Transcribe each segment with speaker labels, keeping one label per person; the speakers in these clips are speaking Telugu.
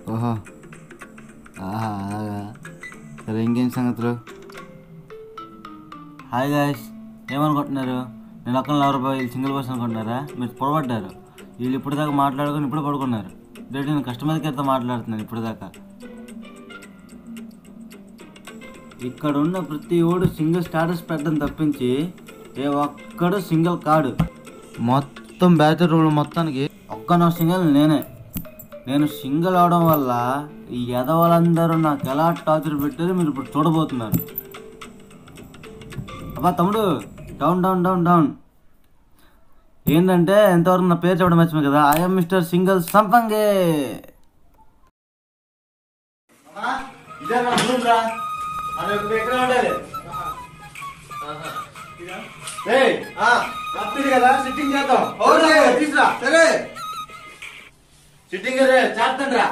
Speaker 1: ఓహో ఆహా అలాగా సరే ఇంకేం సంగతులు హాయ్ గాయస్ ఏమనుకుంటున్నారు నేను ఒక్కరిని ఎవరు వీళ్ళు సింగిల్ పర్సన్ అనుకుంటున్నారా మీరు పొరపడ్డారు వీళ్ళు ఇప్పుడు దాకా మాట్లాడుకొని ఇప్పుడు పడుకున్నారు ఇదేంటి నేను కస్టమర్ కేర్తో మాట్లాడుతున్నాను ఇప్పుడు దాకా ఇక్కడ ఉన్న ప్రతి ఓడు సింగిల్ స్టాటస్ పెట్టడం తప్పించి ఏ ఒక్కడు సింగిల్ కాడు మొత్తం బ్యాచర్ రూమ్ మొత్తానికి ఒక్క నా సింగిల్ నేనే నేను సింగిల్ అవడం వల్ల ఈ ఎదవలందరూ నాకు ఎలా టార్చర్ పెట్టారో మీరు ఇప్పుడు చూడబోతున్నారు అబ్బా తమ్ముడు డౌన్ డౌన్ డౌన్ డౌన్ ఏంటంటే ఎంతవరకు నా పేరు చెప్పడం మర్చిపోయి కదా ఐఎమ్ మిస్టర్ సింగిల్ సంపంగే కదా సిట్టింగ్ చేద్దాం తీసురా
Speaker 2: సరే
Speaker 1: సిట్టింగ్ చేస్తాను రా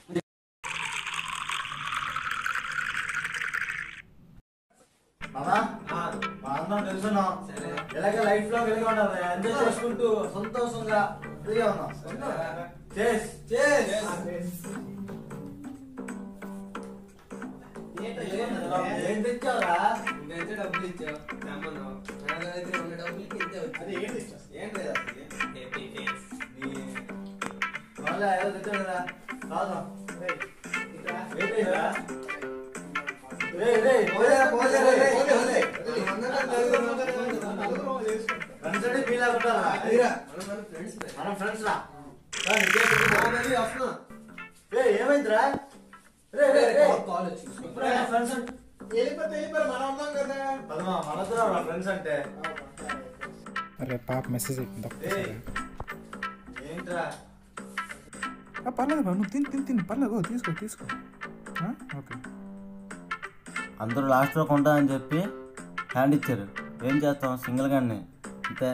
Speaker 1: అందరం తెలుసున్నాం ఇలాగే లైఫ్ లో కలిగి ఉండాలి ఎంజాయ్ చేసుకుంటూ సంతోషంగా ఫ్రీగా ఉన్నాం చేస్ ఏం తెచ్చావురా
Speaker 2: ఇంకైతే డబ్బులు ఇచ్చావు రమ్మన్నావు నా దగ్గర ఉన్న డబ్బులకి ఇంతే వచ్చింది
Speaker 1: ఏం లేదా
Speaker 2: హ్యాపీ ఫేస్
Speaker 1: మళ్ళా ఏదో తెచ్చావు కదా తాగుదాం ఏంటిరా? రేయ్, రేయ్, పోలేరా, పోలేరా, రేయ్. ఫ్రెండ్స్ అంటే మీలా ఉంటారా? మనం ఫ్రెండ్స్ రా రా, నీకేం తెలియదు. రేయ్, ఏమైందిరా రే రే రే
Speaker 2: కాల్ వచ్చింది
Speaker 1: ఇప్పుడే ఫ్రెండ్స్ అంటే పదమా మనతో ఫ్రెండ్స్ అంటే
Speaker 3: అరే పాప మెసేజ్ అయిపోయింది
Speaker 1: రేయ్, ఏంట్రా
Speaker 3: ఆ, పర్లేదు బా నువ్వు తిని తిని తిని పర్లేదు ఓ, తీసుకో తీసుకో ఆ, ఓకే
Speaker 1: అందరూ లాస్ట్లో కొంటానని చెప్పి హ్యాండ్ ఇచ్చారు ఏం చేస్తాం సింగిల్ గానే అంతే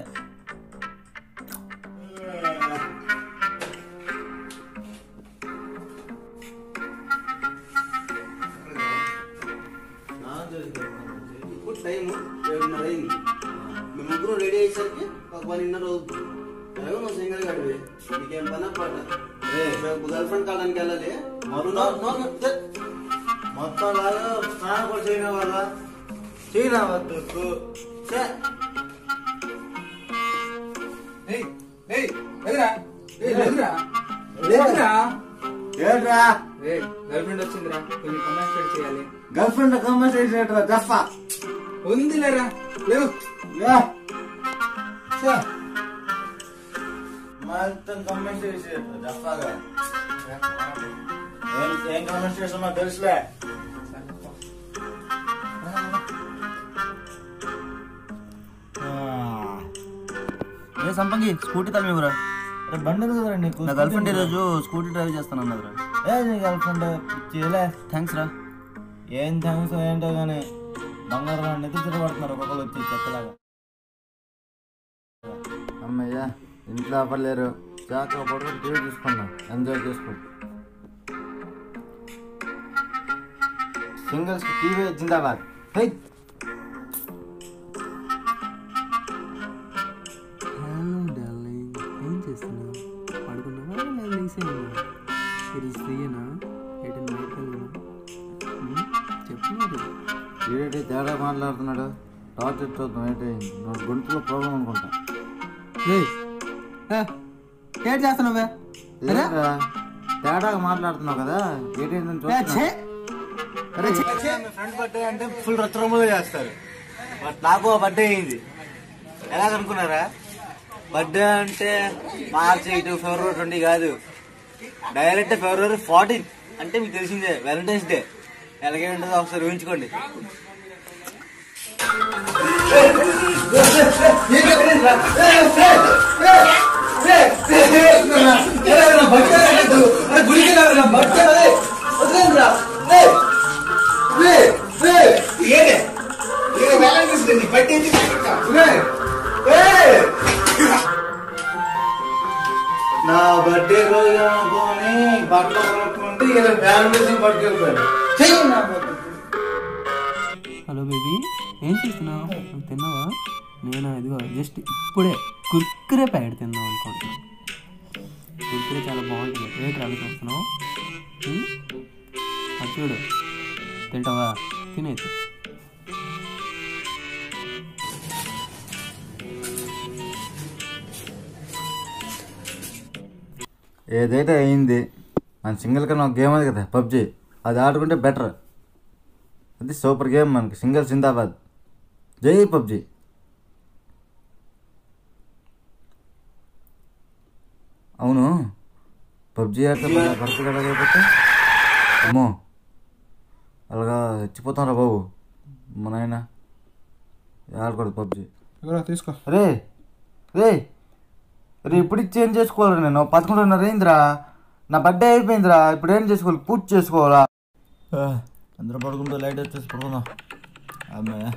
Speaker 4: ఇప్పుడు టైం ఏడున్నర అయింది మేము ముగ్గురు రెడీ అయ్యేసరికి ఒక పన్నెండున్నర అవుతుంది ఎలాగో నువ్వు సింగల్ గడివి నీకేం పని పాట రేపు గర్ల్ ఫ్రెండ్ కావడానికి వెళ్ళాలి
Speaker 1: మరో
Speaker 4: నో, నో, నో, ఛే.
Speaker 1: మొత్తం లాగా స్నానం కూడా చేయడం వల్ల చేయనా వద్దు
Speaker 4: ఛే.
Speaker 2: ఏయ్ ఏయ్ ఎదురా ఏయ్ ఎదురా ఎదురా
Speaker 1: ఏంట్రా
Speaker 2: ఏయ్ గర్ల్ ఫ్రెండ్ వచ్చిందిరా కొంచెం కమెంట్ చేయాలి
Speaker 1: గర్ల్ ఫ్రెండ్ కమెంట్ చేసినట్టు జఫా
Speaker 2: ఉందిలేరా లేవు
Speaker 1: మొత్తం కమెంట్ చేసేట్టు జఫాగా ఏం ఏం కమెంట్ చేస్తున్నా తెలుసులే ఏ సంపంగి స్కూటీ తల మీవరా బండి కదరా నీకు నా గర్ల్ ఫ్రెండ్ ఈరోజు స్కూటీ డ్రైవ్ చేస్తాను అన్నదిరా ఏ నీ గర్ల్ ఫ్రెండ్ చేయలే థ్యాంక్స్ రా ఏం థ్యాంక్స్ ఏంటో కానీ బంగారం అనేది తిరగబడుతున్నారు ఒక్కొక్కరు వచ్చి చెత్తలాగా అమ్మయ్యా ఇంట్లో అవ్వలేరు జాగ్రత్త పడుకుని టీవీ చూసుకున్నాం ఎంజాయ్ చేసుకుంటాం సింగిల్స్ టీవీ జిందాబాద్ హై
Speaker 2: హలో డార్లింగ్ ఏం చేస్తున్నావు పడుకున్నావా లేదా లేసేయన్నా ఇది ఫ్రీయేనా ఎటు నైట్ వెళ్ళనా చెప్పు మరి
Speaker 1: ఏంటి తేడా మాట్లాడుతున్నాడు టార్చర్ చూద్దాం ఏంటి నువ్వు గొంతులో ప్రాబ్లం అనుకుంటా
Speaker 2: ఏం చేస్తున్నావే
Speaker 1: ఏంట్రా? తేడాగా మాట్లాడుతున్నావు కదా ఏంటి ఫ్రెండ్ బర్త్డే అంటే ఫుల్ రచ్చరములు చేస్తారు బట్ నాకు బర్త్డే అయింది ఎలాగనుకున్నారా బర్త్డే అంటే మార్చి ఇటు ఫిబ్రవరి ట్వంటీ కాదు డైరెక్ట్ ఫిబ్రవరి ఫార్టీన్ అంటే మీకు తెలిసిందే వ్యాలంటైన్స్ డే ఎలాగే ఉంటుందో ఒకసారి ఊహించుకోండి నా బర్త్డే రోజు అనుకోని బట్టలు కొనుక్కుంటే ఇలా వ్యాలంటైన్స్ పట్టుకెళ్ళిపోయాడు చెయ్యి నా బర్త్డే
Speaker 2: హలో బేబీ ఏం చేస్తున్నావు నువ్వు తిన్నావా నేను ఇదిగో జస్ట్ ఇప్పుడే కుర్కురే ప్యాకెట్ తిందాం అనుకుంటున్నాను కుర్కురే చాలా బాగుంటుంది రేట్ అవి చూస్తున్నావు ఉం? అది చూడు తింటావా తినేది
Speaker 1: ఏదైతే అయింది మన సింగిల్ కన్నా ఒక గేమ్ అది కదా పబ్జి అది ఆడుకుంటే బెటర్ అది సూపర్ గేమ్ మనకి సింగిల్ జిందాబాద్ జై పబ్జి అవును పబ్జి ఆడితే భర్త కడగకపోతే అమ్మో అలాగా చచ్చిపోతాం రా బాబు మా నాయన ఆడకూడదు పబ్జి
Speaker 3: ఇవ్వరా తీసుకో
Speaker 1: రే రే రే ఇప్పుడు చేంజ్ చేసుకోవాలి నేను పదకొండున్నర అయిందిరా నా బర్త్డే అయిపోయిందిరా ఇప్పుడు ఏం చేసుకోవాలి పూజ చేసుకోవాలా అందరూ పడుకుంటూ లైట్ వచ్చేసి పడుకుందాం అమ్మాయి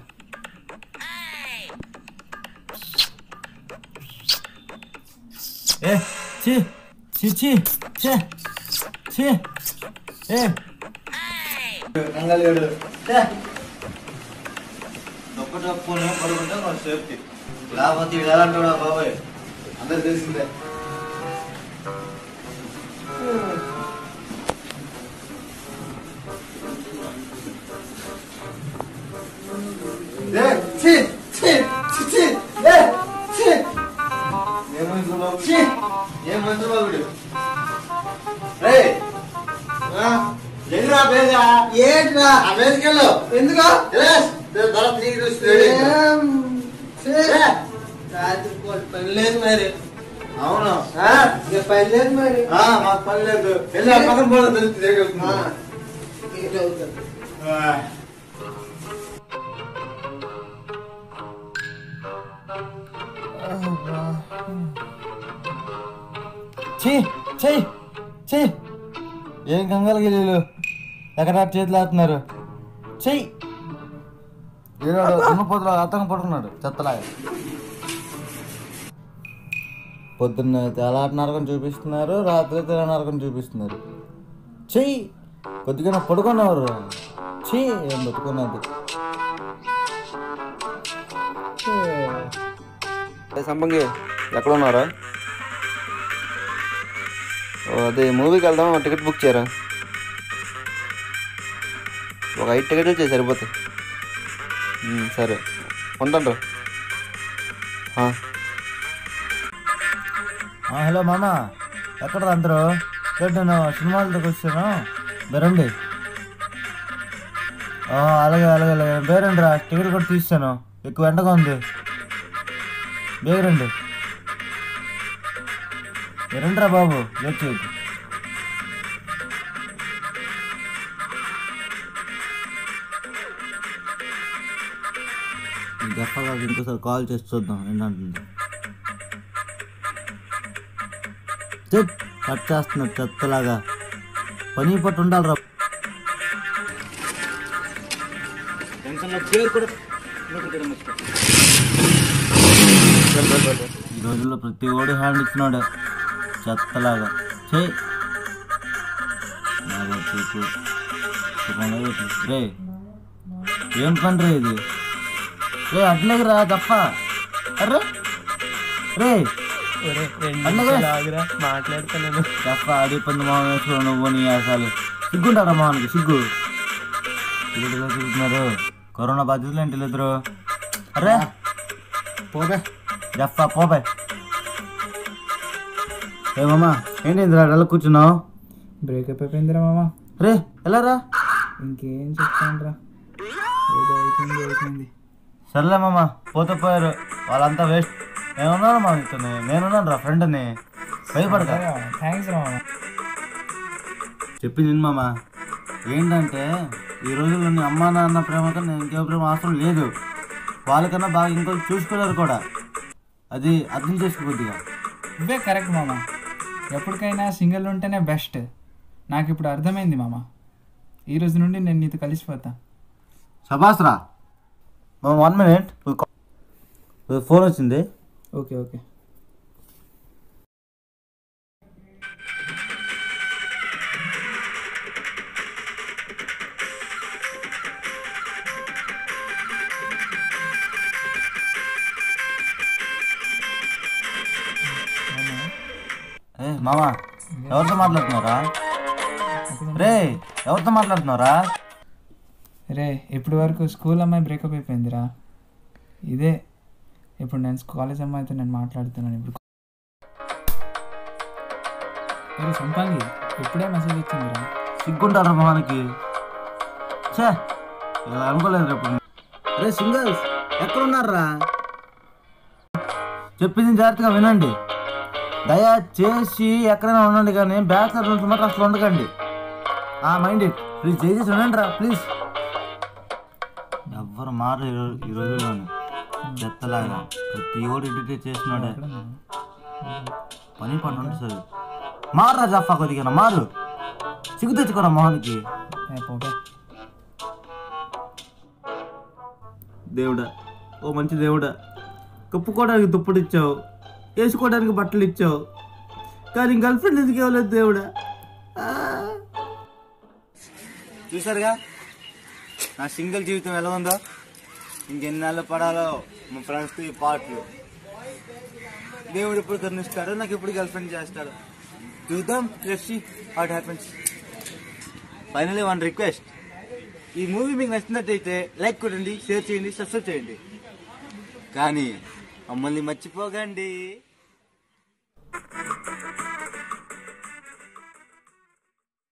Speaker 1: ఏ చి చి చి ఛే చి ఏ కంగారు ఒక్కటి ఒప్పుకొని పడుకుంటే మన సేఫ్టీ లేకపోతే వీడు ఎలా అంటాడా బాబాయ్ అందరు తెలిసిందే ఏ, ఛీ, ఛీ, ఛీ, ఛీ, ఏ, ఛీ. ఏం మనుషులు బాబు? ఛీ, ఏం మనుషులు బాబు వీడు? రేయ్, ఆ, ఎల్లురా బేగా. ఆ బేస్కి వెళ్ళు. ఎందుకు ఎలేస్, రేపు తర్వాత తిరిగి చూస్తుంది. ఏ,
Speaker 4: పని లేదు మరి
Speaker 1: అవును
Speaker 4: ఇక పని లేదు మరి
Speaker 1: ఆ, మాకు పని లేదు వెళ్ళి ఆ పక్కన పోతే తెలుస్తుంది ఏం వెళ్తుందో.
Speaker 4: ఇటు అవుతుంది.
Speaker 1: ఆ. ఛీ ఛీ ఛీ ఏం కంగారు గిలీలు ఎక్కడ చేతులు ఆడుతున్నారు చెయ్యి ఏడాడు దున్నపోతులు అతను పడుకున్నాడు చెత్తలాగా పొద్దున్న తెలాట నరకం చూపిస్తున్నారు రాత్రి తెల నరకం చూపిస్తున్నారు చెయ్యి కొద్దిగా పడుకున్నవారు చెయ్యి ఏం పట్టుకున్నది సంపంగి ఎక్కడ ఉన్నారా ఓ, అదే మూవీకి వెళ్దామా టికెట్ బుక్ చేయరా ఒక ఐదు టికెట్లు చేయి సరిపోతాయి ఉమ్, సరే ఉంటాను హలో మామ ఎక్కడ అందరూ ఇక్కడ నేను సినిమాల దగ్గర వచ్చాను బెరండి అలాగే అలాగే అలాగే బేరండి రా టికెట్ కూడా తీసాను ఎక్కువ ఎండగా ఉంది బేరండి రండిరా బాబు లేట్ చేయొద్దు గప్పగా ఇంకోసారి కాల్ చేసి చూద్దాం ఏంటంటుంది చెప్ కట్ చేస్తున్నాడు చెత్తలాగా పని పట్టు ఉండాలిరా ఈ రోజుల్లో ప్రతి ఓడి హ్యాండ్ ఇచ్చినాడు చెత్తలాగా చే రే ఏం పని రే ఇది రే అట్లేకి రా తప్ప అర్రే రే అన్నగా
Speaker 2: మాట్లాడుతున్నాను
Speaker 1: తప్ప ఆడి పంది మొహం వేసుకో నువ్వు నీ అసలు సిగ్గుంటారా మొహానికి సిగ్గు ఇల్లు తిరుగుతున్నారు కరోనా బాధ్యతలు ఏంటి ఇద్దరు అరే
Speaker 3: పోబే
Speaker 1: జఫా పోపే ఏ మామా ఏంటి ఇంద్రా ఎలా కూర్చున్నావు
Speaker 3: బ్రేకప్ అయిపోయిందిరా మామ
Speaker 1: రే ఎలా రా
Speaker 3: ఇంకేం చెప్తానురా ఏదో అయిపోయింది అయిపోయింది
Speaker 1: సర్లే మామ పోతే పోయారు వాళ్ళంతా వేస్ట్ నేనున్నాను మా నీతో నేనున్నాను రా ఫ్రెండ్ని భయపడతా
Speaker 3: థ్యాంక్స్ రా మామ
Speaker 1: చెప్పింది విను మామ ఏంటంటే ఈ రోజుల్లో నీ అమ్మా నాన్న ప్రేమ కన్నా ఇంకే ప్రేమ అవసరం లేదు వాళ్ళకన్నా బాగా ఇంకొకరు చూసుకోలేరు కూడా అది అర్థం చేసుకో కొద్దిగా
Speaker 3: ఇవే కరెక్ట్ మామ ఎప్పటికైనా సింగిల్ ఉంటేనే బెస్ట్ నాకు ఇప్పుడు అర్థమైంది మామ ఈ రోజు నుండి నేను నీతో కలిసిపోతా
Speaker 1: శబాస్ రా మామ వన్ మినిట్ ఫోన్ వచ్చింది
Speaker 3: ఓకే ఓకే
Speaker 1: ఏ మామ ఎవరితో మాట్లాడుతున్నారా రే ఎవరితో మాట్లాడుతున్నారా
Speaker 3: రే ఇప్పటి వరకు స్కూల్ అమ్మాయి బ్రేకప్ అయిపోయిందిరా ఇదే ఇప్పుడు నేను కాలేజ్ అమ్మాయితో నేను మాట్లాడుతున్నాను ఇప్పుడు అరే సంపాంగి ఇప్పుడే మెసేజ్ వచ్చిందిరా
Speaker 1: సిగ్గుంటారా మొహానికి ఛే ఇలా అనుకోలేదు రేపు రే సింగల్స్ ఎక్కడున్నారా చెప్పింది జాగ్రత్తగా వినండి దయచేసి ఎక్కడైనా ఉండండి కానీ బ్యాచిలర్ రూమ్స్ మాత్రం అసలు ఉండకండి ఆ మైండ్ ఇట్ ప్లీజ్ దయచేసి ఉండండి రా ప్లీజ్ ఎవ్వరు మారు ఈ రో- ఈ రోజుల్లోని చెత్తలాగా ప్రతి ఓడి ఎడిట్ చేసినాడే పని పని ఉండి సరే మారురా జఫా కొద్దిగా మారు సిగ్గు తెచ్చుకోరా మొహానికి
Speaker 3: ఏ పోతే
Speaker 1: దేవుడా ఓ మంచి దేవుడా కప్పుకోవడానికి దుప్పటి ఇచ్చావు వేసుకోవడానికి బట్టలు ఇచ్చావు కానీ గర్ల్ ఫ్రెండ్ ఎందుకు ఇవ్వలేదు దేవుడా చూసారుగా నా సింగిల్ జీవితం ఎలా ఉందో ఇంకెన్నాళ్ళు పడాలో మా ఫ్రెండ్స్తో ఈ పాటలు దేవుడు ఎప్పుడు కరుణిస్తాడో నాకు ఎప్పుడు గర్ల్ ఫ్రెండ్ చేస్తాడు చూద్దాం let's what happens finally one request ఈ మూవీ మీకు నచ్చినట్టయితే లైక్ కొట్టండి షేర్ చేయండి సబ్స్క్రైబ్ చేయండి కానీ మమ్మల్ని మర్చిపోకండి